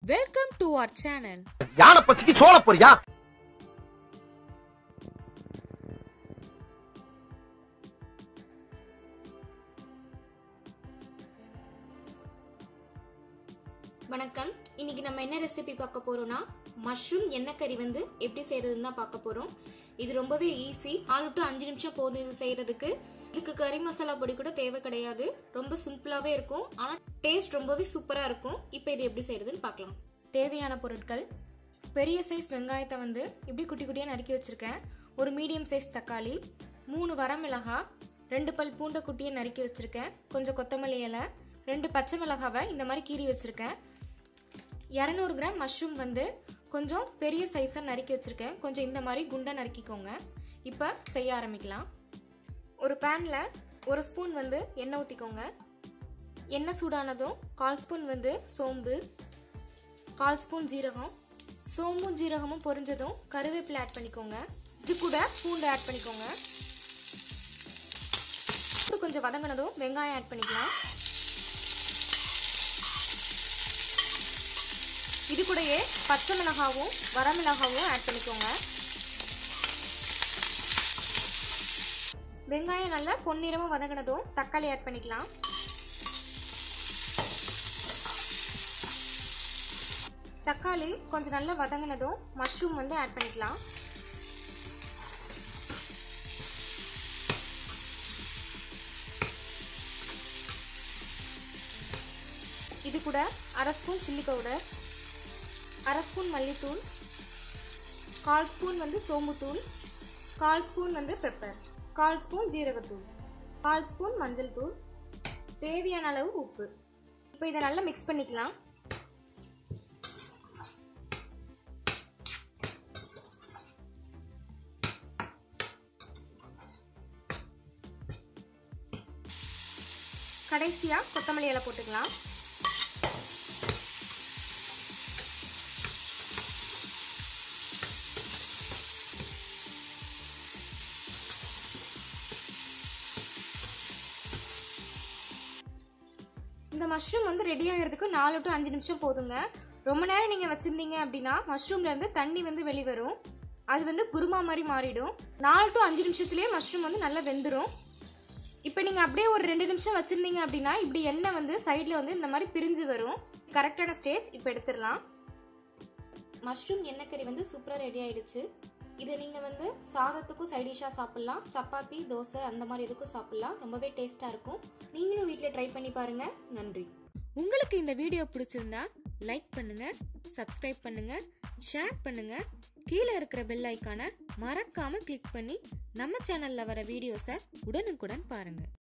welcome to our channel யானை பசிக்கு சோள போறியா வணக்கம் இன்னைக்கு நம்ம என்ன ரெசிபி பார்க்க போறோம்னா மஷ்ரூம் எண்ணெய் கறி வந்து எப்படி செய்யறதுன்னு தான் பார்க்க போறோம் இது ரொம்பவே ஈஸி நாலு டு அஞ்சு நிமிஷம் போதும் இது செய்யறதுக்கு இதுக்கு கறி மசாலா பொடி கூட தேவை கிடையாது ரொம்ப சிம்பிளாவே இருக்கும் ஆனா டேஸ்ட் ரொம்பவே சூப்பரா இருக்கும் இப்போ இது எப்படி செய்யறதுன்னு பார்க்கலாம் தேவையான பொருட்கள் பெரிய சைஸ் வெங்காயத்தை வந்து இப்படி குட்டி குட்டியாக நறுக்கி வச்சிருக்கேன் ஒரு மீடியம் சைஸ் தக்காளி மூணு வரமிளகாய் ரெண்டு பல் பூண்டை குட்டியை நறுக்கி வச்சிருக்கேன் கொஞ்சம் கொத்தமல்லி இலை ரெண்டு பச்சை மிளகாவை இந்த மாதிரி கீறி வச்சிருக்கேன் இரநூறு கிராம் மஷ்ரூம் வந்து கொஞ்சம் பெரிய சைஸாக நறுக்கி வச்சிருக்கேன் கொஞ்சம் இந்த மாதிரி குண்டா நறுக்கிக்கோங்க இப்போ செய்ய ஆரம்பிக்கலாம் ஒரு பேனில் ஒரு ஸ்பூன் வந்து எண்ணெய் ஊற்றிக்கோங்க எண்ணெய் சூடானதும் கால் ஸ்பூன் வந்து சோம்பு கால் ஸ்பூன் ஜீரகம் சோம்பும் ஜீரகமும் பொரிஞ்சதும் கருவேப்பிலை ஆட் பண்ணிக்கோங்க இது கூட பூண்டு ஆட் பண்ணிக்கோங்க பூண்டு கொஞ்சம் வதங்கினதும் வெங்காயம் ஆட் பண்ணிக்கலாம் இது கூடயே பச்சை மிளகாவும் வரமிளகாவும் ஆட் பண்ணிக்கோங்க வெங்காயம் நல்லா பொன்னிறமா வதங்கினதும் தக்காளி ஆட் பண்ணிக்கலாம் தக்காளி கொஞ்சம் நல்லா வதங்கினதும் மஷ்ரூம் வந்து ஆட் பண்ணிக்கலாம் இது கூட அரை ஸ்பூன் சில்லி பவுடர் அரை ஸ்பூன் மல்லித்தூள் கால் ஸ்பூன் வந்து சோம்புத்தூள் கால் ஸ்பூன் வந்து பெப்பர் கால் ஸ்பூன் ஜீரகத்தூள் கால் ஸ்பூன் மஞ்சள் தூள் தேவையான அளவு உப்பு இப்போ இதை நல்லா மிக்ஸ் பண்ணிக்கலாம் கடைசியாக கொத்தமல்லி இலை போட்டுக்கலாம் இந்த மஷ்ரூம் வந்து ரெடி ஆகிறதுக்கு நாலு டு அஞ்சு நிமிஷம் போதுங்க ரொம்ப நேரம் நீங்கள் வச்சுருந்தீங்க அப்படின்னா மஷ்ரூம்ல இருந்து தண்ணி வந்து வெளிவரும் அது வந்து குருமா மாதிரி மாறிடும் நாலு டு அஞ்சு நிமிஷத்துலேயே மஷ்ரூம் வந்து நல்லா வெந்துடும் இப்போ நீங்கள் அப்படியே ஒரு ரெண்டு நிமிஷம் வச்சுருந்தீங்க அப்படின்னா இப்படி எண்ணெய் வந்து சைடில் வந்து இந்த மாதிரி பிரிஞ்சு வரும் கரெக்டான ஸ்டேஜ் இப்போ எடுத்துடலாம் மஷ்ரூம் எண்ணெய் கறி வந்து சூப்பராக ரெடி ஆயிடுச்சு இது நீங்கள் வந்து சாதத்துக்கும் சைடிஷாக சாப்பிட்லாம் சப்பாத்தி தோசை அந்த மாதிரி எதுக்கும் சாப்பிட்லாம் ரொம்பவே டேஸ்ட்டாக இருக்கும் நீங்களும் வீட்டில் ட்ரை பண்ணி பாருங்கள் நன்றி உங்களுக்கு இந்த வீடியோ பிடிச்சிருந்தா லைக் பண்ணுங்க சப்ஸ்கிரைப் பண்ணுங்க ஷேர் பண்ணுங்க கீழே இருக்கிற பெல் ஐக்கானை மறக்காம கிளிக் பண்ணி நம்ம சேனல்ல வர வீடியோஸை உடனுக்குடன் பாருங்க